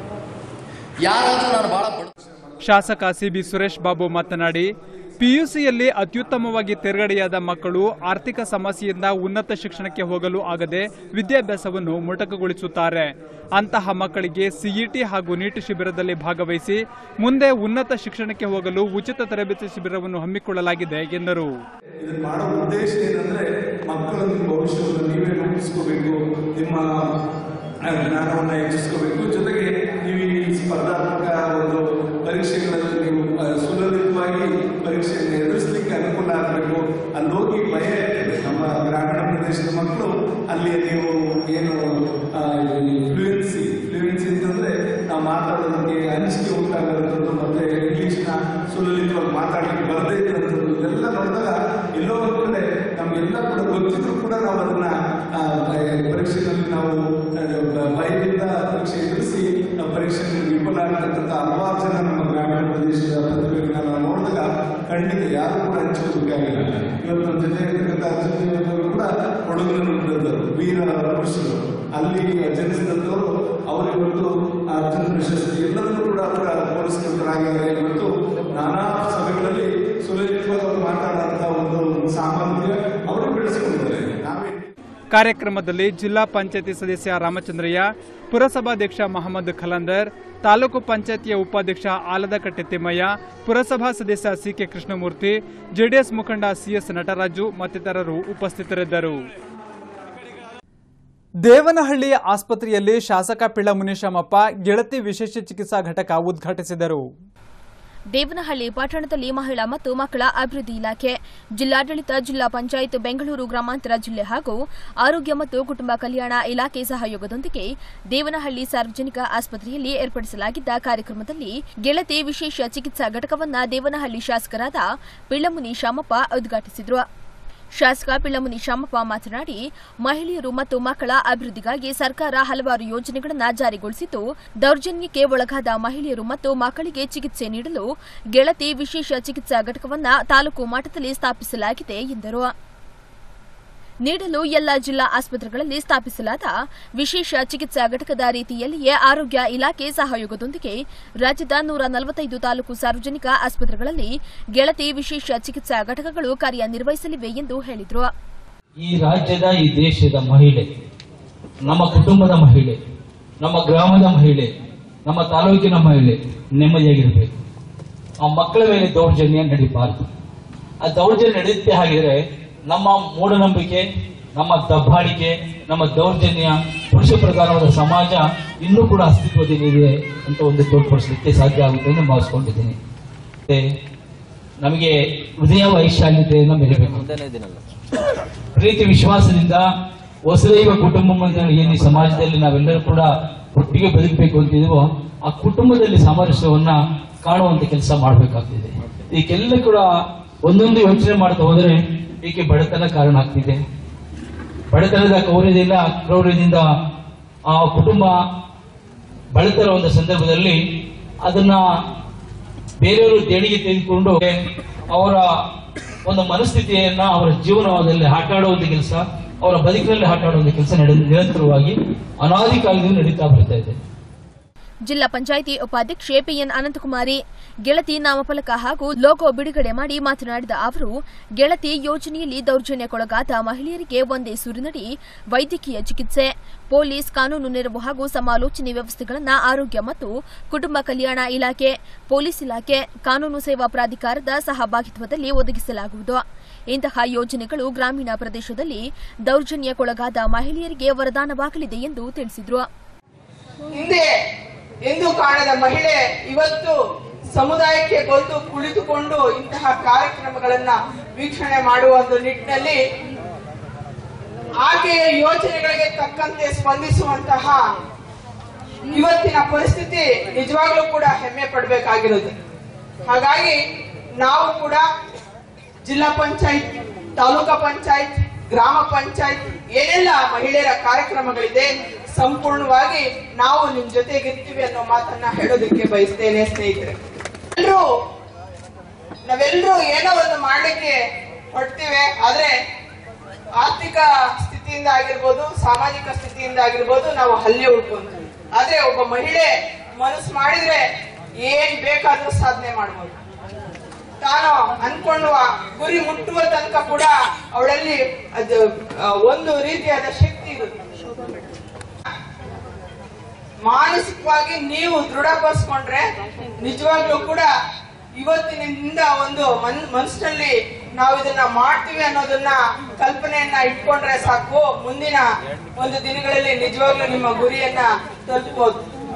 ಯಾರಾದರೂ ನಾನು ಬಹಳ ಬಡ ಶಾಸಕ ಸಿಬಿ ಸುರೇಶ್ ಬಾಬು ಮಾತನಾಡಿ ಪಿಯುಸಿಯಲ್ಲಿ ಅತ್ಯುತ್ತಮವಾಗಿ ತೇರ್ಗಡೆಯಾದ ಮಕ್ಕಳು ಆರ್ಥಿಕ ಸಮಸ್ಯೆಯಿಂದ ಉನ್ನತ ಶಿಕ್ಷಣಕ್ಕೆ ಹೋಗಲು ಆಗದೆ ವಿದ್ಯಾಭ್ಯಾಸವನ್ನು ಮೊಟಕುಗೊಳಿಸುತ್ತಾರೆ ಅಂತಹ ಮಕ್ಕಳಿಗೆ ಸಿಇಟಿ ಹಾಗೂ ನೀಟ್ ಶಿಬಿರದಲ್ಲಿ ಭಾಗವಹಿಸಿ ಮುಂದೆ ಉನ್ನತ ಶಿಕ್ಷಣಕ್ಕೆ ಹೋಗಲು ಉಚಿತ ತರಬೇತಿ ಶಿಬಿರವನ್ನು ಹಮ್ಮಿಕೊಳ್ಳಲಾಗಿದೆ ಎಂದರು ಇದನ್ನ ಮಾಡೋ ಉದ್ದೇಶ ಏನಂದ್ರೆ ಮಕ್ಕಳ ನಿಮ್ಮ ಭವಿಷ್ಯವನ್ನು ನೀವೇ ರೂಪಿಸ್ಕೋಬೇಕು ನಿಮ್ಮ ಆ, ಜ್ಞಾನವನ್ನ ಹೆಚ್ಚಿಸ್ಕೋಬೇಕು ಜೊತೆಗೆ ನೀವು ಈ ಸ್ಪರ್ಧಾತ್ಮಕ ಒಂದು ಪರೀಕ್ಷೆಗಳಲ್ಲಿ ನೀವು ಆ, ಸುಲಲಿತವಾಗಿ ಪರೀಕ್ಷೆಯನ್ನು ಎದುರಿಸಲಿಕ್ಕೆ ಅನುಕೂಲ ಆಗಬೇಕು ಅಲ್ಲಿ ಹೋಗಿ ಭಯ ಇರ್ತದೆ ನಮ್ಮ ಗ್ರಾಮೀಣ ಪ್ರದೇಶದ ಮಕ್ಕಳು ಅಲ್ಲಿ ನೀವು ಏನು ಫ್ಲೂಯೆನ್ಸಿ ಫ್ಲೂಯೆನ್ಸಿ ಅಂತಂದ್ರೆ ನಾವು ಮಾತಾಡೋದಕ್ಕೆ ಅನಿಸಿಕೆ ಉಂಟಾಗೋದಂಥದ್ದು ಮತ್ತೆ ಇಂಗ್ಲಿಷ್ನ ಸುಲಲಿತವಾಗಿ ಮಾತಾಡಲಿಕ್ಕೆ ಬರದೇ ಇರೋಂಥದ್ದು ಇದೆಲ್ಲ ನೋಡಿದಾಗ ಎಲ್ಲೋ ಒಂದು ಕಡೆ ನಮಗೆಲ್ಲ ಕೂಡ ಗೊತ್ತಿದ್ರು ಕೂಡ ನಾವು ಅದನ್ನ ಆ, ಪರೀಕ್ಷೆಯಲ್ಲಿ ನಾವು ಆ, ಭಯದಿಂದ ಪರೀಕ್ಷೆ ಎದುರಿಸಿ ನಾವು ಪರೀಕ್ಷೆಯಲ್ಲಿ ವಿಫಲ ಆಗ್ತಕ್ಕಂಥ ಹಲವಾರು ಜನ ನಮ್ಮ ಗ್ರಾಮೀಣ ಪ್ರದೇಶದ ಪ್ರತಿಭೆಗಳನ್ನ ನಾವು ನೋಡಿದಾಗ ಖಂಡಿತ ಯಾರು ಕೂಡ ಹಂಚೋದಕ್ಕಾಗಿಲ್ಲ ಇವತ್ತು ನಮ್ಮ ಜೊತೆ ಇರ್ತಕ್ಕಂಥ ಅರ್ಜುನ್ ಕೂಡ ಕೊಡಗಿನಲ್ಲಿ ಹುಟ್ಟಿದವರು ವೀರ ಪುರುಷರು ಅಲ್ಲಿ ಜನಿಸಿದಂಥವರು ಅವರು ಇವತ್ತು ಅರ್ಜುನ ಪ್ರಶಸ್ತಿ ಎಲ್ಲರನ್ನೂ ಕೂಡ ಅವರ ಪುರಸ್ಕೃತರಾಗಿದ್ದಾರೆ ಇವತ್ತು ನಾನಾ ಸಭೆಗಳಲ್ಲಿ ಸುಲಲಿತವಾಗಿ ಅವರು ಮಾತಾಡುವಂಥ ಒಂದು ಸಾಮರ್ಥ್ಯ ಅವರು ಬೆಳೆಸಿಕೊಂಡಿದ್ದಾರೆ ನಾವೇ ಕಾರ್ಯಕ್ರಮದಲ್ಲಿ ಜಿಲ್ಲಾ ಪಂಚಾಯತಿ ಸದಸ್ಯ ರಾಮಚಂದ್ರಯ್ಯ ಪುರಸಭಾಧ್ಯಕ್ಷ ಮಹಮ್ಮದ್ ಖಲಂದರ್ ತಾಲೂಕು ಪಂಚಾಯತಿಯ ಉಪಾಧ್ಯಕ್ಷ ಆಲದಕಟ್ಟೆ ತಿಮ್ಮಯ್ಯ ಪುರಸಭಾ ಸದಸ್ಯ ಸಿಕೆ ಕೃಷ್ಣಮೂರ್ತಿ ಜೆಡಿಎಸ್ ಮುಖಂಡ ಸಿಎಸ್ ನಟರಾಜು ಮತ್ತಿತರರು ಉಪಸ್ಥಿತರಿದ್ದರು ದೇವನಹಳ್ಳಿ ಆಸ್ಪತ್ರೆಯಲ್ಲಿ ಶಾಸಕ ಪಿಳ್ಳ ಮುನಿಶಾಮಪ್ಪ ಗೆಳತಿ ವಿಶೇಷ ಚಿಕಿತ್ಸಾ ಘಟಕ ಉದ್ಘಾಟಿಸಿದರು ದೇವನಹಳ್ಳಿ ಪಟ್ಟಣದಲ್ಲಿ ಮಹಿಳಾ ಮತ್ತು ಮಕ್ಕಳ ಅಭಿವೃದ್ಧಿ ಇಲಾಖೆ ಜಿಲ್ಲಾಡಳಿತ ಜಿಲ್ಲಾ ಪಂಚಾಯತ್ ಬೆಂಗಳೂರು ಗ್ರಾಮಾಂತರ ಜಿಲ್ಲೆ ಹಾಗೂ ಆರೋಗ್ಯ ಮತ್ತು ಕುಟುಂಬ ಕಲ್ಯಾಣ ಇಲಾಖೆ ಸಹಯೋಗದೊಂದಿಗೆ ದೇವನಹಳ್ಳಿ ಸಾರ್ವಜನಿಕ ಆಸ್ಪತ್ರೆಯಲ್ಲಿ ಏರ್ಪಡಿಸಲಾಗಿದ್ದ ಕಾರ್ಯಕ್ರಮದಲ್ಲಿ ಗೆಳತಿ ವಿಶೇಷ ಚಿಕಿತ್ಸಾ ಘಟಕವನ್ನ ದೇವನಹಳ್ಳಿ ಶಾಸಕರಾದ ಪಿಳ್ಳಮುನಿ ಶಾಮಪ್ಪ ಉದ್ಘಾಟಿಸಿದರು ಶಾಸಕ ಪಿಳ್ಳಮುನಿ ಶಾಮಪ್ಪ ಮಾತನಾಡಿ ಮಹಿಳೆಯರು ಮತ್ತು ಮಕ್ಕಳ ಅಭಿವೃದ್ಧಿಗಾಗಿ ಸರ್ಕಾರ ಹಲವಾರು ಯೋಜನೆಗಳನ್ನು ಜಾರಿಗೊಳಿಸಿದ್ದು ದೌರ್ಜನ್ಯಕ್ಕೆ ಒಳಗಾದ ಮಹಿಳೆಯರು ಮತ್ತು ಮಕ್ಕಳಿಗೆ ಚಿಕಿತ್ಸೆ ನೀಡಲು ಗೆಳತಿ ವಿಶೇಷ ಚಿಕಿತ್ಸಾ ಘಟಕವನ್ನು ತಾಲೂಕು ಮಟ್ಟದಲ್ಲಿ ಸ್ಥಾಪಿಸಲಾಗಿದೆ ಎಂದರು ನೀಡಲು ಎಲ್ಲ ಜಿಲ್ಲಾ ಆಸ್ಪತ್ರೆಗಳಲ್ಲಿ ಸ್ಥಾಪಿಸಲಾದ ವಿಶೇಷ ಚಿಕಿತ್ಸಾ ಘಟಕದ ರೀತಿಯಲ್ಲಿಯೇ ಆರೋಗ್ಯ ಇಲಾಖೆ ಸಹಯೋಗದೊಂದಿಗೆ ರಾಜ್ಯದ ನೂರ ನಲವತ್ತೈದು ತಾಲೂಕು ಸಾರ್ವಜನಿಕ ಆಸ್ಪತ್ರೆಗಳಲ್ಲಿ ಗೆಳತಿ ವಿಶೇಷ ಚಿಕಿತ್ಸಾ ಘಟಕಗಳು ಕಾರ್ಯನಿರ್ವಹಿಸಲಿವೆ ಎಂದು ಹೇಳಿದರು ಈ ರಾಜ್ಯದ ಈ ದೇಶದ ಮಹಿಳೆ ನಮ್ಮ ಕುಟುಂಬದ ಮಹಿಳೆ ನಮ್ಮ ಗ್ರಾಮದ ಮಹಿಳೆ ನಮ್ಮ ತಾಲೂಕಿನ ಮಹಿಳೆ ನೆಮ್ಮದಿಯಾಗಿರಬೇಕು ಆ ಮಕ್ಕಳ ಮೇಲೆ ದೌರ್ಜನ್ಯ ನಡೀಬಾರದು ಆ ದೌರ್ಜನ್ಯ ನಡೆಯುತ್ತೆ ಹಾಗಿದ್ರೆ ನಮ್ಮ ಮೂಢನಂಬಿಕೆ ನಮ್ಮ ದಬ್ಬಾಳಿಕೆ ನಮ್ಮ ದೌರ್ಜನ್ಯ ಪುರುಷ ಪ್ರಧಾನವಾದ ಸಮಾಜ ಇನ್ನೂ ಕೂಡ ಅಸ್ತಿತ್ವದಲ್ಲಿದೆ ಅಂತ ಒಂದು ತೋರ್ಪಡಿಸಲಿಕ್ಕೆ ಸಾಧ್ಯ ಆಗುತ್ತೆ ಅಂತ ಭಾವಿಸ್ಕೊಂಡಿದ್ದೀನಿ ಮತ್ತೆ ನಮಗೆ ಹೃದಯ ವೈಶಾಲ್ಯತೆಯನ್ನು ಮೆರಿಬೇಕು ಪ್ರೀತಿ ವಿಶ್ವಾಸದಿಂದ ವಸುದೈವ ಕುಟುಂಬ ಏನು ಈ ಸಮಾಜದಲ್ಲಿ ನಾವೆಲ್ಲರೂ ಕೂಡ ಒಟ್ಟಿಗೆ ಬದುಕಬೇಕು ಅಂತಿದೀವೋ ಆ ಕುಟುಂಬದಲ್ಲಿ ಸಾಮರಸ್ಯವನ್ನ ಕಾಣುವಂತ ಕೆಲಸ ಮಾಡಬೇಕಾಗ್ತಿದೆ ಇದಕ್ಕೆಲ್ಲ ಕೂಡ ಒಂದೊಂದು ಯೋಚನೆ ಮಾಡ್ತಾ ಹೋದರೆ ಏಕೆ ಬಡತನ ಕಾರಣ ಆಗ್ತಿದೆ ಬಡತನದ ಕೌರ್ಯದಿಂದ ಕ್ರೌರ್ಯದಿಂದ ಆ ಕುಟುಂಬ ಬಳತರ ಒಂದು ಸಂದರ್ಭದಲ್ಲಿ ಅದನ್ನ ಬೇರೆಯವರು ದೇಣಿಗೆ ತೆಗೆದುಕೊಂಡು ಅವರ ಒಂದು ಮನಸ್ಥಿತಿಯನ್ನ ಅವರ ಜೀವನದಲ್ಲಿ ಆಟಾಡುವಂತ ಕೆಲಸ ಅವರ ಬದುಕಿನಲ್ಲಿ ಆಟಾಡುವಂತ ಕೆಲಸ ನಡೆ ನಿರಂತರವಾಗಿ ಅನಾದಿ ಕಾಲದಿಂದ ನಡೀತಾ ಬರ್ತಾ ಇದೆ ಜಿಲ್ಲಾ ಪಂಚಾಯಿತಿ ಉಪಾಧ್ಯಕ್ಷೆ ಪಿಎನ್ ಅನಂತಕುಮಾರಿ ಗೆಳತಿ ನಾಮಫಲಕ ಹಾಗೂ ಲೋಗೋ ಬಿಡುಗಡೆ ಮಾಡಿ ಮಾತನಾಡಿದ ಅವರು ಗೆಳತಿ ಯೋಜನೆಯಲ್ಲಿ ದೌರ್ಜನ್ಯಕ್ಕೊಳಗಾದ ಮಹಿಳೆಯರಿಗೆ ಒಂದೇ ಸೂರಿನಡಿ ವೈದ್ಯಕೀಯ ಚಿಕಿತ್ಸೆ ಪೊಲೀಸ್ ಕಾನೂನು ನೆರವು ಹಾಗೂ ಸಮಾಲೋಚನೆ ವ್ಯವಸ್ಥೆಗಳನ್ನು ಆರೋಗ್ಯ ಮತ್ತು ಕುಟುಂಬ ಕಲ್ಯಾಣ ಇಲಾಖೆ ಪೊಲೀಸ್ ಇಲಾಖೆ ಕಾನೂನು ಸೇವಾ ಪ್ರಾಧಿಕಾರದ ಸಹಭಾಗಿತ್ವದಲ್ಲಿ ಒದಗಿಸಲಾಗುವುದು ಇಂತಹ ಯೋಜನೆಗಳು ಗ್ರಾಮೀಣ ಪ್ರದೇಶದಲ್ಲಿ ದೌರ್ಜನ್ಯಕ್ಕೊಳಗಾದ ಮಹಿಳೆಯರಿಗೆ ವರದಾನವಾಗಲಿದೆ ಎಂದು ತಿಳಿಸಿದರು ಹಿಂದೆ ಎಂದು ಕಾಣದ ಮಹಿಳೆ ಇವತ್ತು ಸಮುದಾಯಕ್ಕೆ ಬಂದು ಕುಳಿತುಕೊಂಡು ಇಂತಹ ಕಾರ್ಯಕ್ರಮಗಳನ್ನ ವೀಕ್ಷಣೆ ಮಾಡುವ ಒಂದು ನಿಟ್ಟಿನಲ್ಲಿ ಆಕೆಯ ಯೋಚನೆಗಳಿಗೆ ತಕ್ಕಂತೆ ಸ್ಪಂದಿಸುವಂತಹ ಇವತ್ತಿನ ಪರಿಸ್ಥಿತಿ ನಿಜವಾಗ್ಲೂ ಕೂಡ ಹೆಮ್ಮೆ ಪಡಬೇಕಾಗಿರುತ್ತೆ ಹಾಗಾಗಿ ನಾವು ಕೂಡ ಜಿಲ್ಲಾ ಪಂಚಾಯತ್ ತಾಲೂಕಾ ಪಂಚಾಯತ್ ಗ್ರಾಮ ಪಂಚಾಯತ್ ಏನೆಲ್ಲ ಮಹಿಳೆಯರ ಕಾರ್ಯಕ್ರಮಗಳಿದೆ ಸಂಪೂರ್ಣವಾಗಿ ನಾವು ನಿಮ್ ಜೊತೆಗಿರ್ತೀವಿ ಅನ್ನೋ ಮಾತನ್ನ ಹೇಳೋದಕ್ಕೆ ಬಯಸ್ತೇನೆ ಸ್ನೇಹಿತರೆ ಎಲ್ರೂ ನಾವೆಲ್ಲರೂ ಏನೋ ಒಂದು ಮಾಡ್ಲಿಕ್ಕೆ ಹೊರಡ್ತೀವಿ ಆದ್ರೆ ಆರ್ಥಿಕ ಸ್ಥಿತಿಯಿಂದ ಆಗಿರ್ಬೋದು ಸಾಮಾಜಿಕ ಸ್ಥಿತಿಯಿಂದ ಆಗಿರ್ಬೋದು ನಾವು ಹಲ್ಲಿ ಉಳ್ಕೊಂತೀವಿ ಆದ್ರೆ ಒಬ್ಬ ಮಹಿಳೆ ಮನಸ್ಸು ಮಾಡಿದ್ರೆ ಏನ್ ಬೇಕಾದ್ರೂ ಸಾಧನೆ ಮಾಡ್ಬೋದು ತಾನು ಅನ್ಕೊಳ್ಳುವ ಗುರಿ ಮುಟ್ಟುವ ತನಕ ಕೂಡ ಅವಳಲ್ಲಿ ಅದು ಆ, ಒಂದು ರೀತಿಯಾದ ಶಕ್ತಿ ಇರುತ್ತೆ ಮಾನಸಿಕವಾಗಿ ನೀವು ದೃಢಪಡಿಸ್ಕೊಂಡ್ರೆ ನಿಜವಾಗ್ಲೂ ಕೂಡ ಇವತ್ತಿನಿಂದ ಒಂದು ಮನ್ ಮನಸ್ಸಿನಲ್ಲಿ ನಾವು ಇದನ್ನ ಮಾಡ್ತೀವಿ ಅನ್ನೋದನ್ನ ಕಲ್ಪನೆಯನ್ನ ಇಟ್ಕೊಂಡ್ರೆ ಸಾಕು ಮುಂದಿನ ಒಂದು ದಿನಗಳಲ್ಲಿ ನಿಜವಾಗ್ಲೂ ನಿಮ್ಮ ಗುರಿಯನ್ನ ತಲುಪಬಹುದು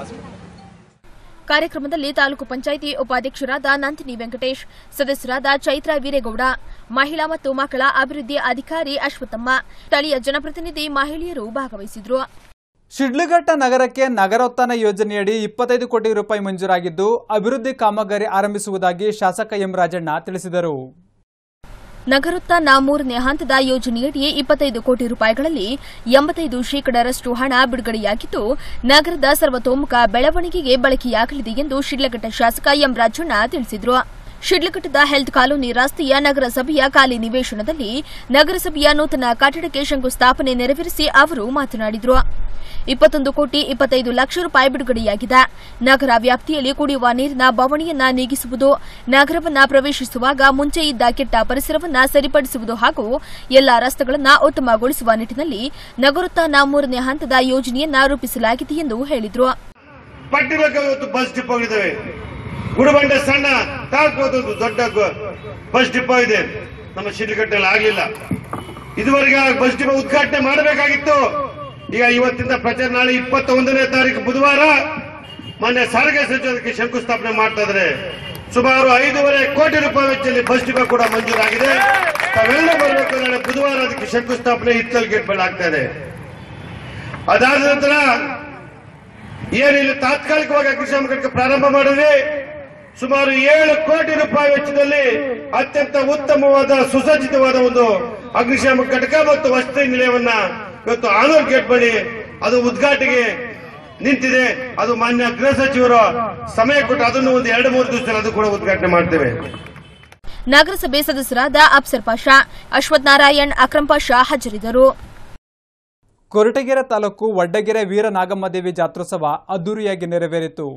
ಕಾರ್ಯಕ್ರಮದಲ್ಲಿ ತಾಲೂಕು ಪಂಚಾಯಿತಿ ಉಪಾಧ್ಯಕ್ಷರಾದ ನಂದಿನಿ ವೆಂಕಟೇಶ್ ಸದಸ್ಯರಾದ ಚೈತ್ರ ವೀರೇಗೌಡ ಮಹಿಳಾ ಮತ್ತು ಮಕ್ಕಳ ಅಭಿವೃದ್ಧಿ ಅಧಿಕಾರಿ ಅಶ್ವಥಮ್ಮ ಸ್ಥಳೀಯ ಜನಪ್ರತಿನಿಧಿ ಮಹಿಳೆಯರು ಭಾಗವಹಿಸಿದ್ರು ಶಿಡ್ಲಘಟ್ಟ ನಗರಕ್ಕೆ ನಗರೋತ್ಥಾನ ಯೋಜನೆಯಡಿ ಇಪ್ಪತ್ತೈದು ಕೋಟಿ ರೂಪಾಯಿ ಮಂಜೂರಾಗಿದ್ದು ಅಭಿವೃದ್ಧಿ ಕಾಮಗಾರಿ ಆರಂಭಿಸುವುದಾಗಿ ಶಾಸಕ ಎಂ ರಾಜಣ್ಣ ತಿಳಿಸಿದರು ನಗರೋತ್ಥಾನ ಮೂರನೇ ಹಂತದ ಯೋಜನೆಯಡಿ ಇಪ್ಪತ್ತೈದು ಕೋಟಿ ರೂಪಾಯಿಗಳಲ್ಲಿ ಎಂಬತ್ತೈದು ಶೇಕಡರಷ್ಟು ಹಣ ಬಿಡುಗಡೆಯಾಗಿದ್ದು ನಗರದ ಸರ್ವತೋಮುಖ ಬೆಳವಣಿಗೆಗೆ ಬಳಕೆಯಾಗಲಿದೆ ಎಂದು ಶಿಡ್ಲಘಟ್ಟ ಶಾಸಕ ಎಂ ರಾಜಣ್ಣ ತಿಳಿಸಿದರು ಶಿಡ್ಲಘಟ್ಟದ ಹೆಲ್ತ್ ಕಾಲೋನಿ ರಸ್ತೆಯ ನಗರಸಭೆಯ ಖಾಲಿ ನಿವೇಶನದಲ್ಲಿ ನಗರಸಭೆಯ ನೂತನ ಕಟ್ಟಡಕ್ಕೆ ಶಂಕುಸ್ಥಾಪನೆ ನೆರವೇರಿಸಿ ಅವರು ಮಾತನಾಡಿದರು ಇಪ್ಪತ್ತೊಂದು ಕೋಟಿ ಇಪ್ಪತ್ತೈದು ಲಕ್ಷ ರೂಪಾಯಿ ಬಿಡುಗಡೆಯಾಗಿದೆ ನಗರ ವ್ಯಾಪ್ತಿಯಲ್ಲಿ ಕುಡಿಯುವ ನೀರಿನ ಬವಣೆಯನ್ನ ನೀಗಿಸುವುದು ನಗರವನ್ನ ಪ್ರವೇಶಿಸುವಾಗ ಮುಂಚೆ ಇದ್ದ ಕೆಟ್ಟ ಪರಿಸರವನ್ನ ಸರಿಪಡಿಸುವುದು ಹಾಗೂ ಎಲ್ಲಾ ರಸ್ತೆಗಳನ್ನು ಉತ್ತಮಗೊಳಿಸುವ ನಿಟ್ಟಿನಲ್ಲಿ ನಗರೋತ್ಥಾನ ಮೂರನೇ ಹಂತದ ಯೋಜನೆಯನ್ನ ರೂಪಿಸಲಾಗಿದೆ ಎಂದು ಹೇಳಿದರು ಪಟ್ಟಿಬೇಕು ಇವತ್ತು ಬಸ್ ಡಿಪೋಗಳಿದ್ದಾವೆ ಗುಡಬಂಡೆ ಸಣ್ಣ ತಾಳ್ಕೋದು ಒಂದು ದೊಡ್ಡ ಗ- ಬಸ್ ಡಿಪೋ ಇದೆ ನಮ್ಮ ಶಿಡ್ಲಘಟ್ಟಲ್ಲಿ ಆಗ್ಲಿಲ್ಲ ಇದುವರೆಗೆ ಆ ಬಸ್ ಡಿಪೋ ಉದ್ಘಾಟನೆ ಮಾಡಬೇಕಾಗಿತ್ತು ಈಗ ಇವತ್ತಿಂದ ಪ್ರಚಾರ ನಾಳೆ ಇಪ್ಪತ್ತ ಒಂದನೇ ತಾರೀಕು ಬುಧವಾರ ಮೊನ್ನೆ ಸಾರಿಗೆ ಸಚಿವರಿಗೆ ಶಂಕುಸ್ಥಾಪನೆ ಮಾಡ್ತಾ ಇದ್ದಾರೆ ಸುಮಾರು ಐದೂವರೆ ಕೋಟಿ ರೂಪಾಯಿ ವೆಚ್ಚದಲ್ಲಿ ಬಸ್ ಡಿಪೋ ಕೂಡ ಮಂಜೂರಾಗಿದೆ ತಾವೆಲ್ಲ ಬರಬೇಕು ನಾಳೆ ಬುಧವಾರ ಅದಕ್ಕೆ ಶಂಕುಸ್ಥಾಪನೆ ಹಿತ್ತಲ್ ಗೇಟ್ ಮೇಲೆ ಆಗ್ತಾ ಇದೆ ಅದಾದ ನಂತರ ಏನಿಲ್ಲ ತಾತ್ಕಾಲಿಕವಾಗಿ ಅಗ್ನಿಶಾಮಕ ಘಟಕ ಪ್ರಾರಂಭ ಮಾಡಿದ್ವಿ ಸುಮಾರು ಏಳು ಕೋಟಿ ರೂಪಾಯಿ ವೆಚ್ಚದಲ್ಲಿ ಅತ್ಯಂತ ಉತ್ತಮವಾದ ಸುಸಜ್ಜಿತವಾದ ಒಂದು ಅಗ್ನಿಶಾಮಕ ಘಟಕ ಮತ್ತು ವಸತಿ ನಿಲಯವನ್ನ ಇವತ್ತು ಆನೂರ್ ಗೇಟ್ ಬಳಿ ಅದು ಉದ್ಘಾಟನೆಗೆ ನಿಂತಿದೆ ಅದು ಮಾನ್ಯ ಗೃಹ ಸಚಿವರು ಸಮಯ ಕೊಟ್ಟು ಅದನ್ನು ಒಂದು ಎರಡು ಮೂರು ದಿವಸದಲ್ಲಿ ಅದು ಕೂಡ ಉದ್ಘಾಟನೆ ಮಾಡ್ತೇವೆ ನಗರಸಭೆ ಸದಸ್ಯರಾದ ಅಫ್ಸರ್ ಪಾಷಾ ಅಶ್ವಥ್ ನಾರಾಯಣ್ ಅಕ್ರಂ ಪಾಷಾ ಹಾಜರಿದ್ದರು ಕೊರಟಗೆರೆ ತಾಲೂಕು ವಡ್ಡಗೆರೆ ವೀರ ನಾಗಮ್ಮದೇವಿ ಜಾತ್ರೋತ್ಸವ ಅದ್ದೂರಿಯಾಗಿ ನೆರವೇರಿತು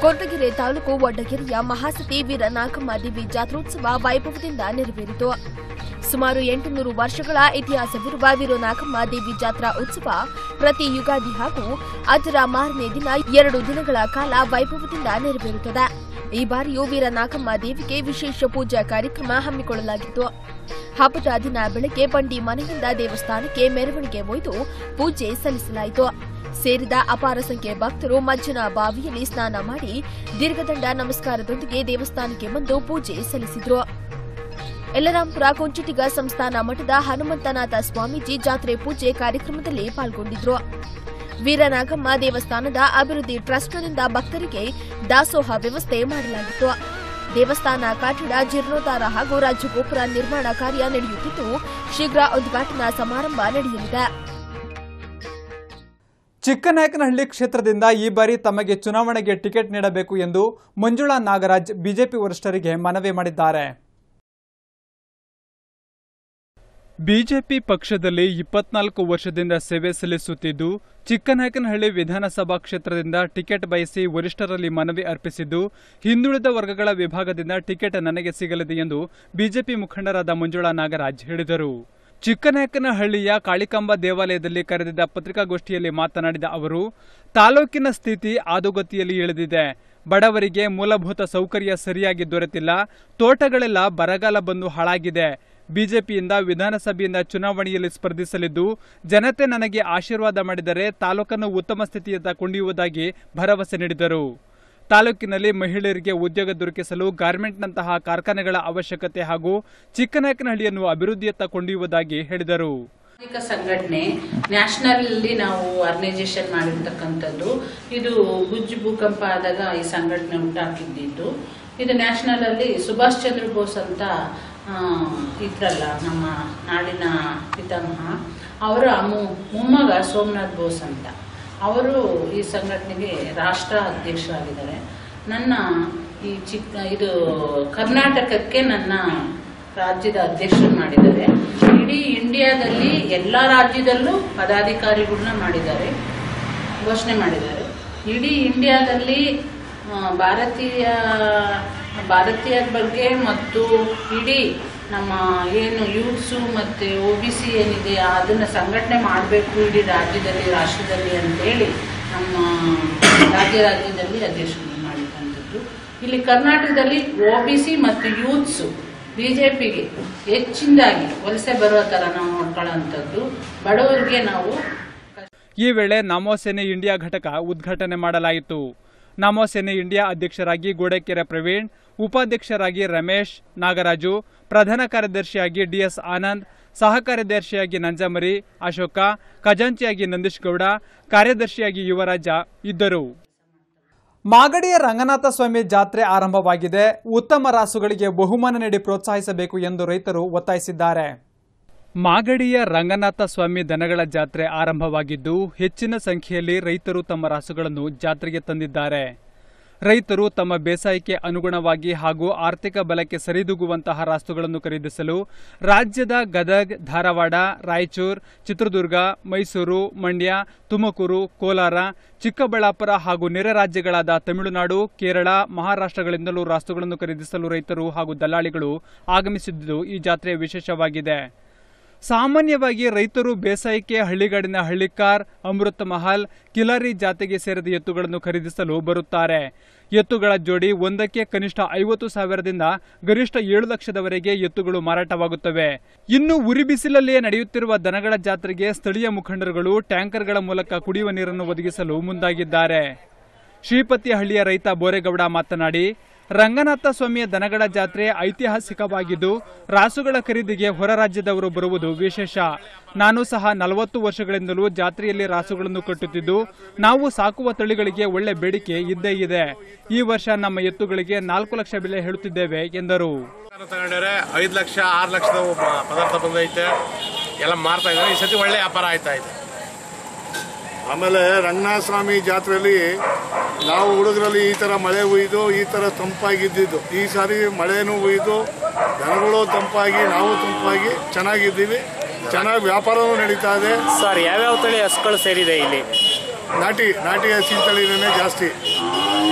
ಕೊರಟಗೆರೆ ತಾಲೂಕು ವಡ್ಡಗೆರೆಯ ಮಹಾಸತಿ ವೀರ ನಾಗಮ್ಮ ದೇವಿ ಜಾತ್ರೋತ್ಸವ ವೈಭವದಿಂದ ನೆರವೇರಿತು ಸುಮಾರು ಎಂಟುನೂರು ವರ್ಷಗಳ ಇತಿಹಾಸವಿರುವ ವೀರನಾಗಮ್ಮ ದೇವಿ ಜಾತ್ರಾ ಉತ್ಸವ ಪ್ರತಿ ಯುಗಾದಿ ಹಾಗೂ ಅದರ ಮಾರನೇ ದಿನ ಎರಡು ದಿನಗಳ ಕಾಲ ವೈಭವದಿಂದ ನೆರವೇರುತ್ತದೆ ಈ ಬಾರಿಯೂ ವೀರನಾಗಮ್ಮ ದೇವಿಗೆ ವಿಶೇಷ ಪೂಜಾ ಕಾರ್ಯಕ್ರಮ ಹಮ್ಮಿಕೊಳ್ಳಲಾಗಿತ್ತು ಹಬ್ಬದ ದಿನ ಬೆಳಗ್ಗೆ ಬಂಡಿ ಮನೆಯಿಂದ ದೇವಸ್ಥಾನಕ್ಕೆ ಮೆರವಣಿಗೆ ಒಯ್ದು ಪೂಜೆ ಸಲ್ಲಿಸಲಾಯಿತು ಸೇರಿದ ಅಪಾರ ಸಂಖ್ಯೆಯ ಭಕ್ತರು ಮಜ್ಜನ ಬಾವಿಯಲ್ಲಿ ಸ್ನಾನ ಮಾಡಿ ದೀರ್ಘದಂಡ ನಮಸ್ಕಾರದೊಂದಿಗೆ ದೇವಸ್ಥಾನಕ್ಕೆ ಬಂದು ಪೂಜೆ ಸಲ್ಲಿಸಿದ್ರು ಯಲ್ಲರಾಂಪುರ ಕೊಂಚಟಿಗ ಸಂಸ್ಥಾನ ಮಠದ ಹನುಮಂತನಾಥ ಸ್ವಾಮೀಜಿ ಜಾತ್ರೆ ಪೂಜೆ ಕಾರ್ಯಕ್ರಮದಲ್ಲಿ ಪಾಲ್ಗೊಂಡಿದ್ರು ವೀರನಾಗಮ್ಮ ದೇವಸ್ಥಾನದ ಅಭಿವೃದ್ಧಿ ಟ್ರಸ್ಟ್ನಿಂದ ಭಕ್ತರಿಗೆ ದಾಸೋಹ ವ್ಯವಸ್ಥೆ ಮಾಡಲಾಗಿತ್ತು ದೇವಸ್ಥಾನ ಕಟ್ಟಡ ಜೀರ್ಣೋದ್ಧಾರ ಹಾಗೂ ರಾಜಗೋಪುರ ನಿರ್ಮಾಣ ಕಾರ್ಯ ನಡೆಯುತ್ತಿದ್ದು ಶೀಘ್ರ ಉದ್ಘಾಟನಾ ಸಮಾರಂಭ ನಡೆಯಲಿದೆ ಚಿಕ್ಕನಾಯಕನಹಳ್ಳಿ ಕ್ಷೇತ್ರದಿಂದ ಈ ಬಾರಿ ತಮಗೆ ಚುನಾವಣೆಗೆ ಟಿಕೆಟ್ ನೀಡಬೇಕು ಎಂದು ಮಂಜುಳಾ ನಾಗರಾಜ್ ಬಿಜೆಪಿ ವರಿಷ್ಠರಿಗೆ ಮನವಿ ಮಾಡಿದ್ದಾರೆ ಬಿಜೆಪಿ ಪಕ್ಷದಲ್ಲಿ ಇಪ್ಪತ್ನಾಲ್ಕು ವರ್ಷದಿಂದ ಸೇವೆ ಸಲ್ಲಿಸುತ್ತಿದ್ದು ಚಿಕ್ಕನಾಯಕನಹಳ್ಳಿ ವಿಧಾನಸಭಾ ಕ್ಷೇತ್ರದಿಂದ ಟಿಕೆಟ್ ಬಯಸಿ ವರಿಷ್ಠರಲ್ಲಿ ಮನವಿ ಅರ್ಪಿಸಿದ್ದು ಹಿಂದುಳಿದ ವರ್ಗಗಳ ವಿಭಾಗದಿಂದ ಟಿಕೆಟ್ ನನಗೆ ಸಿಗಲಿದೆ ಎಂದು ಬಿಜೆಪಿ ಮುಖಂಡರಾದ ಮಂಜುಳಾ ನಾಗರಾಜ್ ಹೇಳಿದರು ಚಿಕ್ಕನಾಯಕನಹಳ್ಳಿಯ ಕಾಳಿಕಾಂಬ ದೇವಾಲಯದಲ್ಲಿ ಕರೆದಿದ್ದ ಪತ್ರಿಕಾಗೋಷ್ಠಿಯಲ್ಲಿ ಮಾತನಾಡಿದ ಅವರು ತಾಲೂಕಿನ ಸ್ಥಿತಿ ಆದುಗತಿಯಲ್ಲಿ ಇಳಿದಿದೆ ಬಡವರಿಗೆ ಮೂಲಭೂತ ಸೌಕರ್ಯ ಸರಿಯಾಗಿ ದೊರೆತಿಲ್ಲ ತೋಟಗಳೆಲ್ಲ ಬರಗಾಲ ಬಂದು ಹಾಳಾಗಿದೆ ಬಿಜೆಪಿಯಿಂದ ವಿಧಾನಸಭೆಯಿಂದ ಚುನಾವಣೆಯಲ್ಲಿ ಸ್ಪರ್ಧಿಸಲಿದ್ದು ಜನತೆ ನನಗೆ ಆಶೀರ್ವಾದ ಮಾಡಿದರೆ ತಾಲೂಕನ್ನು ಉತ್ತಮ ಸ್ಥಿತಿಯತ್ತ ಕೊಂಡೊಯ್ಯುವುದಾಗಿ ಭರವಸೆ ನೀಡಿದರು ತಾಲೂಕಿನಲ್ಲಿ ಮಹಿಳೆಯರಿಗೆ ಉದ್ಯೋಗ ದೊರಕಿಸಲು ಗಾರ್ಮೆಂಟ್ನಂತಹ ಕಾರ್ಖಾನೆಗಳ ಅವಶ್ಯಕತೆ ಹಾಗೂ ಚಿಕ್ಕನಾಯಕನಹಳ್ಳಿಯನ್ನು ಅಭಿವೃದ್ಧಿಯತ್ತ ಕೊಂಡೊಯ್ಯುವುದಾಗಿ ಹೇಳಿದರು ಸಾಮಾಜಿಕ ಸಂಘಟನೆ ನ್ಯಾಷನಲ್ ಅಲ್ಲಿ ನಾವು ಆರ್ಗನೈಸೇಷನ್ ಮಾಡಿರ್ತಕ್ಕಂಥದ್ದು ಇದು ಗುಜ್ಜು ಭೂಕಂಪ ಆದಾಗ ಈ ಸಂಘಟನೆ ಹುಟ್ಟಾಕಿದ್ದಿದ್ದು ಇದು ನ್ಯಾಷನಲ್ ಅಲ್ಲಿ ಸುಭಾಷ್ ಚಂದ್ರ ಬೋಸ್ ಅಂತ ಆ, ಇದ್ರಲ್ಲ ನಮ್ಮ ನಾಡಿನ ಪಿತಾಮಹ ಅವರ ಮು- ಮೊಮ್ಮಗ ಸೋಮನಾಥ್ ಬೋಸ್ ಅಂತ ಅವರು ಈ ಸಂಘಟನೆಗೆ ರಾಷ್ಟ್ರ ಅಧ್ಯಕ್ಷರಾಗಿದ್ದಾರೆ ನನ್ನ ಈ ಚಿಕ್ಕ ಇದು ಕರ್ನಾಟಕಕ್ಕೆ ನನ್ನ ರಾಜ್ಯದ ಅಧ್ಯಕ್ಷರು ಮಾಡಿದ್ದಾರೆ ಇಡೀ ಇಂಡಿಯಾದಲ್ಲಿ ಎಲ್ಲ ರಾಜ್ಯದಲ್ಲೂ ಪದಾಧಿಕಾರಿಗಳನ್ನ ಮಾಡಿದ್ದಾರೆ ಘೋಷಣೆ ಮಾಡಿದ್ದಾರೆ ಇಡೀ ಇಂಡಿಯಾದಲ್ಲಿ ಆ, ಭಾರತೀಯ ಭಾರತೀಯರ ಬಗ್ಗೆ ಮತ್ತು ಇಡೀ ನಮ್ಮ ಏನು ಯೂತ್ಸು ಮತ್ತು ಒ ಬಿ ಸಿ ಏನಿದೆ ಅದನ್ನು ಸಂಘಟನೆ ಮಾಡಬೇಕು ಇಡೀ ರಾಜ್ಯದಲ್ಲಿ ರಾಷ್ಟ್ರದಲ್ಲಿ ಅಂತೇಳಿ ನಮ್ಮ ರಾಜ್ಯ ರಾಜ್ಯದಲ್ಲಿ ಅಧ್ಯಕ್ಷರು ಮಾಡಿದಂಥದ್ದು ಇಲ್ಲಿ ಕರ್ನಾಟಕದಲ್ಲಿ ಒ ಬಿ ಸಿ ಮತ್ತು ಯೂತ್ಸು ಬಿ ಜೆ ಪಿಗೆ ಹೆಚ್ಚಿನದಾಗಿ ವಲಸೆ ಬರೋ ಥರ ನಾವು ನೋಡ್ಕೊಳ್ಳೋಂಥದ್ದು ಬಡವರಿಗೆ ನಾವು ಈ ವೇಳೆ ನಮೋಸೇನೆ ಇಂಡಿಯಾ ಘಟಕ ಉದ್ಘಾಟನೆ ಮಾಡಲಾಯಿತು ನಮೋಸೇನೆ ಇಂಡಿಯಾ ಅಧ್ಯಕ್ಷರಾಗಿ ಗೋಡೆಕೆರೆ ಪ್ರವೀಣ್ ಉಪಾಧ್ಯಕ್ಷರಾಗಿ ರಮೇಶ್ ನಾಗರಾಜು ಪ್ರಧಾನ ಕಾರ್ಯದರ್ಶಿಯಾಗಿ ಡಿಎಸ್ ಆನಂದ್ ಸಹ ಕಾರ್ಯದರ್ಶಿಯಾಗಿ ನಂಜಾಮರಿ ಅಶೋಕ ಖಜಾಂಚಿಯಾಗಿ ನಂದೀಶ್ ಗೌಡ ಕಾರ್ಯದರ್ಶಿಯಾಗಿ ಯುವರಾಜ ಇದ್ದರು ಮಾಗಡಿಯ ರಂಗನಾಥ ಸ್ವಾಮಿ ಜಾತ್ರೆ ಆರಂಭವಾಗಿದೆ ಉತ್ತಮ ರಾಸುಗಳಿಗೆ ಬಹುಮಾನ ನೀಡಿ ಪ್ರೋತ್ಸಾಹಿಸಬೇಕು ಎಂದು ರೈತರು ಒತ್ತಾಯಿಸಿದ್ದಾರೆ ಮಾಗಡಿಯ ರಂಗನಾಥ ಸ್ವಾಮಿ ದನಗಳ ಜಾತ್ರೆ ಆರಂಭವಾಗಿದ್ದು ಹೆಚ್ಚಿನ ಸಂಖ್ಯೆಯಲ್ಲಿ ರೈತರು ತಮ್ಮ ರಾಸುಗಳನ್ನು ಜಾತ್ರೆಗೆ ತಂದಿದ್ದಾರೆ ರೈತರು ತಮ್ಮ ಬೇಸಾಯಕ್ಕೆ ಅನುಗುಣವಾಗಿ ಹಾಗೂ ಆರ್ಥಿಕ ಬಲಕ್ಕೆ ಸರಿದೂಗುವಂತಹ ರಾಸುಗಳನ್ನು ಖರೀದಿಸಲು ರಾಜ್ಯದ ಗದಗ್ ಧಾರವಾಡ ರಾಯಚೂರು ಚಿತ್ರದುರ್ಗ ಮೈಸೂರು ಮಂಡ್ಯ ತುಮಕೂರು ಕೋಲಾರ ಚಿಕ್ಕಬಳ್ಳಾಪುರ ಹಾಗೂ ನೆರೆ ರಾಜ್ಯಗಳಾದ ತಮಿಳುನಾಡು ಕೇರಳ ಮಹಾರಾಷ್ಟ್ರಗಳಿಂದಲೂ ರಾಸುಗಳನ್ನು ಖರೀದಿಸಲು ರೈತರು ಹಾಗೂ ದಲ್ಲಾಳಿಗಳು ಆಗಮಿಸಿದ್ದು ಈ ಜಾತ್ರೆ ವಿಶೇಷವಾಗಿದೆ ಸಾಮಾನ್ಯವಾಗಿ ರೈತರು ಬೇಸಾಯಕ್ಕೆ ಹಳ್ಳಿಗಾಡಿನ ಹಳ್ಳಿಕಾರ್ ಅಮೃತ ಮಹಲ್ ಕಿಲಾರಿ ಜಾತಿಗೆ ಸೇರಿದ ಎತ್ತುಗಳನ್ನು ಖರೀದಿಸಲು ಬರುತ್ತಾರೆ ಎತ್ತುಗಳ ಜೋಡಿ ಒಂದಕ್ಕೆ ಕನಿಷ್ಠ ಐವತ್ತು ಸಾವಿರದಿಂದ ಗರಿಷ್ಠ ಏಳು ಲಕ್ಷದವರೆಗೆ ಎತ್ತುಗಳು ಮಾರಾಟವಾಗುತ್ತವೆ ಇನ್ನು ಉರಿ ಬಿಸಿಲಲ್ಲಿಯೇ ನಡೆಯುತ್ತಿರುವ ದನಗಳ ಜಾತ್ರೆಗೆ ಸ್ಥಳೀಯ ಮುಖಂಡರುಗಳು ಟ್ಯಾಂಕರ್ಗಳ ಮೂಲಕ ಕುಡಿಯುವ ನೀರನ್ನು ಒದಗಿಸಲು ಮುಂದಾಗಿದ್ದಾರೆ ಶ್ರೀಪತಿಹಳ್ಳಿಯ ರೈತ ಬೋರೇಗೌಡ ಮಾತನಾಡಿ ರಂಗನಾಥ ಸ್ವಾಮಿಯ ದನಗಳ ಜಾತ್ರೆ ಐತಿಹಾಸಿಕವಾಗಿದ್ದು ರಾಸುಗಳ ಖರೀದಿಗೆ ಹೊರ ರಾಜ್ಯದವರು ಬರುವುದು ವಿಶೇಷ ನಾನು ಸಹ ನಲವತ್ತು ವರ್ಷಗಳಿಂದಲೂ ಜಾತ್ರೆಯಲ್ಲಿ ರಾಸುಗಳನ್ನು ಕಟ್ಟುತ್ತಿದ್ದು ನಾವು ಸಾಕುವ ತಳಿಗಳಿಗೆ ಒಳ್ಳೆ ಬೇಡಿಕೆ ಇದ್ದೇ ಇದೆ ಈ ವರ್ಷ ನಮ್ಮ ಎತ್ತುಗಳಿಗೆ ನಾಲ್ಕು ಲಕ್ಷ ಬೆಲೆ ಹೇಳುತ್ತಿದ್ದೇವೆ ಎಂದರು ತಗೊಂಡ್ರೆ ಐದು ಲಕ್ಷ ಆರು ಲಕ್ಷದ ಪ- ಪದಾರ್ಥ ಬಂದೈತೆ ಎಲ್ಲ ಮಾರ್ತಾ ಇದ್ದಾರೆ ಈ ಸತಿ ಒಳ್ಳೆ ವ್ಯಾಪಾರ ಆಯ್ತಾ ಇದೆ ಆಮೇಲೆ ರಂಗನಾಥ ಸ್ವಾಮಿ ಜಾತ್ರೆಯಲ್ಲಿ ನಾವು ಹುಡುಗರಲ್ಲಿ ಈ ಥರ ಮಳೆ ಹುಯ್ದು ಈ ಥರ ತಂಪಾಗಿದ್ದಿದ್ದು ಈ ಸಾರಿ ಮಳೆನೂ ಹುಯ್ದು ದನಗಳು ತಂಪಾಗಿ ನಾವು ತಂಪಾಗಿ ಚೆನ್ನಾಗಿದ್ದೀವಿ ಚೆನ್ನಾಗಿ ವ್ಯಾಪಾರವೂ ನಡೀತಾ ಇದೆ ಸರ್ ಯಾವ್ಯಾವ ತಳಿ ಹಸುಗಳು ಸೇರಿದೆ ಇಲ್ಲಿ ನಾಟಿ ನಾಟಿ ಹಸಿ ತಳಿನೇ ಜಾಸ್ತಿ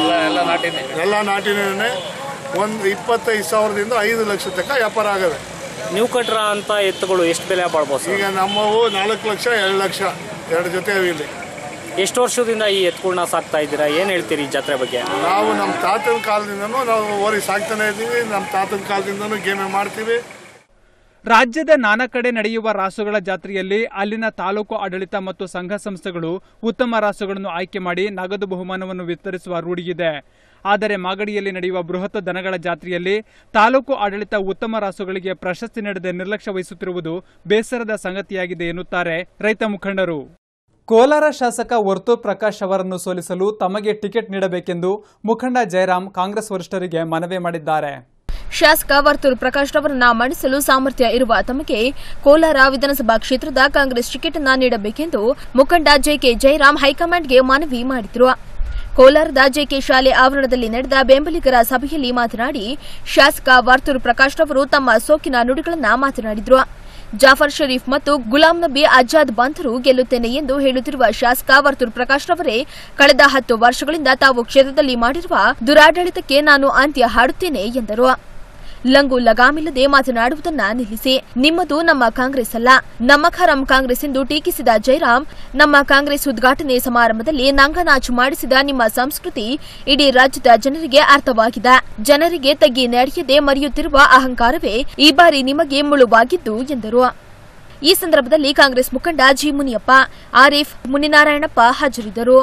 ಎಲ್ಲ ಎಲ್ಲ ನಾಟಿನೇ ಎಲ್ಲ ನಾಟಿನೇ ಒಂದು ಇಪ್ಪತ್ತೈದು ಸಾವಿರದಿಂದ ಐದು ಲಕ್ಷ ತನಕ ವ್ಯಾಪಾರ ಆಗವೆ ನೀವು ಕಟ್ರ ಅಂತ ಎತ್ತುಗಳು ಎಷ್ಟು ಬೆಲೆ ಬಾಳ್ಬೋದು ಸರ್ ಈಗ ನಮ್ಮವು ನಾಲ್ಕು ಲಕ್ಷ ಎರಡು ಲಕ್ಷ ಎರಡು ಜೊತೆ ಅವು ಇಲ್ಲಿ ಎಷ್ಟು ವರ್ಷದಿಂದ ಈ ಎತ್ತುಗಳನ್ನ ಸಾಕ್ತಾ ಇದ್ದೀರಾ ಏನು ಹೇಳ್ತೀರಿ ಈ ಜಾತ್ರೆ ಬಗ್ಗೆ ನಾವು ನಮ್ಮ ತಾತನ ಕಾಲದಿಂದನೂ ನಾವು ಓರಿ ಸಾಕ್ತಾನೆ ಇದ್ದೀವಿ ನಮ್ಮ ತಾತನ ಕಾಲದಿಂದನೂ ಗೇಮೆ ಮಾಡ್ತೀವಿ ರಾಜ್ಯದ ನಾನಾ ಕಡೆ ನಡೆಯುವ ರಾಸುಗಳ ಜಾತ್ರೆಯಲ್ಲಿ ಅಲ್ಲಿನ ತಾಲೂಕು ಆಡಳಿತ ಮತ್ತು ಸಂಘ ಸಂಸ್ಥೆಗಳು ಉತ್ತಮ ರಾಸುಗಳನ್ನು ಆಯ್ಕೆ ಮಾಡಿ ನಗದು ಬಹುಮಾನವನ್ನು ವಿತರಿಸುವ ರೂಢಿಯಿದೆ ಆದರೆ ಮಾಗಡಿಯಲ್ಲಿ ನಡೆಯುವ ಬೃಹತ್ ದನಗಳ ಜಾತ್ರೆಯಲ್ಲಿ ತಾಲೂಕು ಆಡಳಿತ ಉತ್ತಮ ರಾಸುಗಳಿಗೆ ಪ್ರಶಸ್ತಿ ನೀಡದೆ ನಿರ್ಲಕ್ಷ್ಯ ವಹಿಸುತ್ತಿರುವುದು ಬೇಸರದ ಸಂಗತಿಯಾಗಿದೆ ಎನ್ನುತ್ತಾರೆ ರೈತ ಮುಖಂಡರು ಕೋಲಾರ ಶಾಸಕ ವರ್ತೂರ್ ಪ್ರಕಾಶ್ ಅವರನ್ನು ಸೋಲಿಸಲು ತಮಗೆ ಟಿಕೆಟ್ ನೀಡಬೇಕೆಂದು ಮುಖಂಡ ಜಯರಾಮ್ ಕಾಂಗ್ರೆಸ್ ವರಿಷ್ಠರಿಗೆ ಮನವಿ ಮಾಡಿದ್ದಾರೆ ಶಾಸಕ ವರ್ತೂರ್ ಪ್ರಕಾಶ್ ರವರನ್ನ ಮಣಿಸಲು ಸಾಮರ್ಥ್ಯ ಇರುವ ತಮಗೆ ಕೋಲಾರ ವಿಧಾನಸಭಾ ಕ್ಷೇತ್ರದ ಕಾಂಗ್ರೆಸ್ ಟಿಕೆಟ್ ಅನ್ನ ನೀಡಬೇಕೆಂದು ಮುಖಂಡ ಜೆಕೆ ಜಯರಾಮ್ ಹೈಕಮಾಂಡ್ಗೆ ಮನವಿ ಮಾಡಿದರು ಕೋಲಾರದ ಜೆಕೆ ಶಾಲೆ ಆವರಣದಲ್ಲಿ ನಡೆದ ಬೆಂಬಲಿಗರ ಸಭೆಯಲ್ಲಿ ಮಾತನಾಡಿ ಶಾಸಕ ವರ್ತೂರ್ ಪ್ರಕಾಶ್ ರವರು ತಮ್ಮ ಸೋಕಿನ ನುಡಿಗಳನ್ನ ಮಾತನಾಡಿದರು ಜಾಫರ್ ಶರೀಫ್ ಮತ್ತು ಗುಲಾಂ ನಬಿ ಆಜಾದ್ ಬಂಧರು ಗೆಲ್ಲುತ್ತೇನೆ ಎಂದು ಹೇಳುತ್ತಿರುವ ಶಾಸಕ ವರ್ತೂರ್ ಪ್ರಕಾಶ್ ರವರೇ ಕಳೆದ ಹತ್ತು ವರ್ಷಗಳಿಂದ ತಾವು ಕ್ಷೇತ್ರದಲ್ಲಿ ಮಾಡಿರುವ ದುರಾಡಳಿತಕ್ಕೆ ನಾನು ಅಂತ್ಯ ಹಾಡುತ್ತೇನೆ ಎಂದರು ಲಂಗು ಲಗಾಮಿಲ್ಲದೆ ಮಾತನಾಡುವುದನ್ನ ನಿಲ್ಲಿಸಿ ನಿಮ್ಮದು ನಮ್ಮ ಕಾಂಗ್ರೆಸ್ ಅಲ್ಲ ನಮ್ಮ ಖರಂ ಕಾಂಗ್ರೆಸ್ ಎಂದು ಟೀಕಿಸಿದ ಜಯರಾಮ್ ನಮ್ಮ ಕಾಂಗ್ರೆಸ್ ಉದ್ಘಾಟನೆ ಸಮಾರಂಭದಲ್ಲಿ ನಂಗನಾಚು ಮಾಡಿಸಿದ ನಿಮ್ಮ ಸಂಸ್ಕೃತಿ ಇಡೀ ರಾಜ್ಯದ ಜನರಿಗೆ ಅರ್ಥವಾಗಿದೆ ಜನರಿಗೆ ತಗ್ಗಿ ನಡೆಯದೆ ಮರೆಯುತ್ತಿರುವ ಅಹಂಕಾರವೇ ಈ ಬಾರಿ ನಿಮಗೆ ಮುಳುವಾಗಿದ್ದು ಎಂದರು ಈ ಸಂದರ್ಭದಲ್ಲಿ ಕಾಂಗ್ರೆಸ್ ಮುಖಂಡ ಜಿ ಮುನಿಯಪ್ಪ ಆರಿಫ್ ಮುನಿನಾರಾಯಣಪ್ಪ ಹಾಜರಿದ್ದರು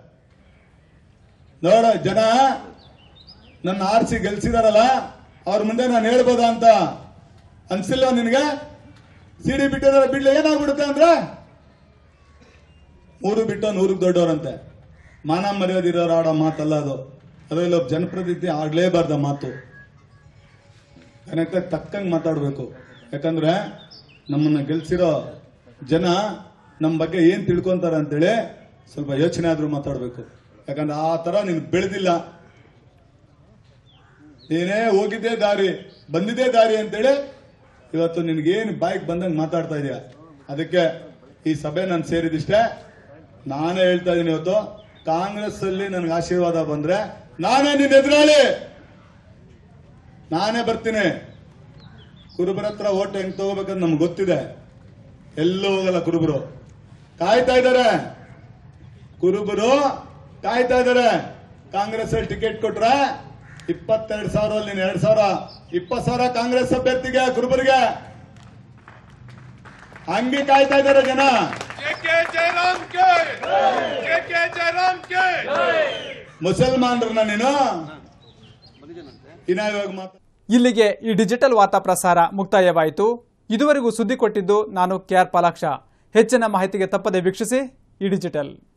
ನೋಡ ಜನ ನನ್ನ ಆರಿಸಿ ಗೆಲ್ಸಿದಾರಲ್ಲ ಅವ್ರ ಮುಂದೆ ನಾನು ಹೇಳ್ಬೋದಾ ಅಂತ ಅನ್ಸಿಲ್ವಾ ನಿನಗೆ ಸಿಡಿ ಬಿಟ್ಟಿದಾರೆ ಬಿಡ್ಲಿ ಏನಾಗ್ಬಿಡುತ್ತೆ ಅಂದ್ರೆ ಮೂರು ಬಿಟ್ಟು ನೂರು ದೊಡ್ಡವರಂತೆ ಮಾನ ಮರ್ಯಾದಿರೋರು ಆಡೋ ಮಾತಲ್ಲ ಅದು ಅದರಲ್ಲಿ ಒಬ್ಬ ಜನಪ್ರತಿನಿಧಿ ಆಡ್ಲೇಬಾರ್ದ ಮಾತು ಜನಕ್ಕೆ ತಕ್ಕಂಗೆ ಮಾತಾಡಬೇಕು ಯಾಕಂದ್ರೆ ನಮ್ಮನ್ನ ಗೆಲ್ಸಿರೋ ಜನ ನಮ್ಮ ಬಗ್ಗೆ ಏನ್ ತಿಳ್ಕೊಂತಾರೆ ಅಂತೇಳಿ ಸ್ವಲ್ಪ ಯೋಚನೆ ಆದ್ರೂ ಮಾತಾಡಬೇಕು ಯಾಕಂದ್ರೆ ಆ ತರ ನೀನು ಬೆಳೆದಿಲ್ಲ ನೀನೇ ಹೋಗಿದ್ದೇ ದಾರಿ ಬಂದಿದ್ದೇ ದಾರಿ ಅಂತೇಳಿ ಇವತ್ತು ನಿನ್ಗೇನು ಬಾಯಿಗೆ ಬಂದಂಗೆ ಮಾತಾಡ್ತಾ ಇದೀಯ ಅದಕ್ಕೆ ಈ ಸಭೆ ನಾನು ಸೇರಿದಿಷ್ಟೇ ನಾನೇ ಹೇಳ್ತಾ ಇದ್ದೀನಿ ಇವತ್ತು ಕಾಂಗ್ರೆಸ್ ಅಲ್ಲಿ ನನಗೆ ಆಶೀರ್ವಾದ ಬಂದ್ರೆ ನಾನೇ ನಿನ್ನ ಎದುರಾಳಿ ನಾನೇ ಬರ್ತೀನಿ ಕುರುಬರ ಹತ್ರ ಓಟ್ ಹೆಂಗ್ ತಗೋಬೇಕಂತ ನಮ್ಗೆ ಗೊತ್ತಿದೆ ಎಲ್ಲೂ ಹೋಗಲ್ಲ ಕುರುಬರು ಕಾಯ್ತಾ ಇದ್ದಾರೆ ಕುರುಬರು ಕಾಯ್ತಾ ಇದ್ದಾರೆ ಕಾಂಗ್ರೆಸ್ ಅಲ್ಲಿ ಟಿಕೆಟ್ ಕೊಟ್ರೆ ಇಪ್ಪತ್ತೆರಡು ಸಾವಿರ ನೀನು ಎರಡ್ ಸಾವಿರ ಇಪ್ಪತ್ ಸಾವಿರ ಕಾಂಗ್ರೆಸ್ ಅಭ್ಯರ್ಥಿಗೆ ಕುರುಬರಿಗೆ ಹಂಗೆ ಕಾಯ್ತಾ ಇದ್ದಾರೆ ಜನ ಮುಸಲ್ಮಾನರನ್ನ ನೀನು ಇನ್ನ ಇವಾಗ ಮಾತ್ರ ಇಲ್ಲಿಗೆ ಈ ಡಿಜಿಟಲ್ ವಾರ್ತಾ ಪ್ರಸಾರ ಮುಕ್ತಾಯವಾಯಿತು ಇದುವರೆಗೂ ಸುದ್ದಿ ಕೊಟ್ಟಿದ್ದು ನಾನು ಕೆಆರ್ ಪಾಲಾಕ್ಷ ಹೆಚ್ಚಿನ ಮಾಹಿತಿಗೆ ತಪ್ಪದೆ ವೀಕ್ಷಿಸಿ ಈ ಡಿಜಿಟಲ್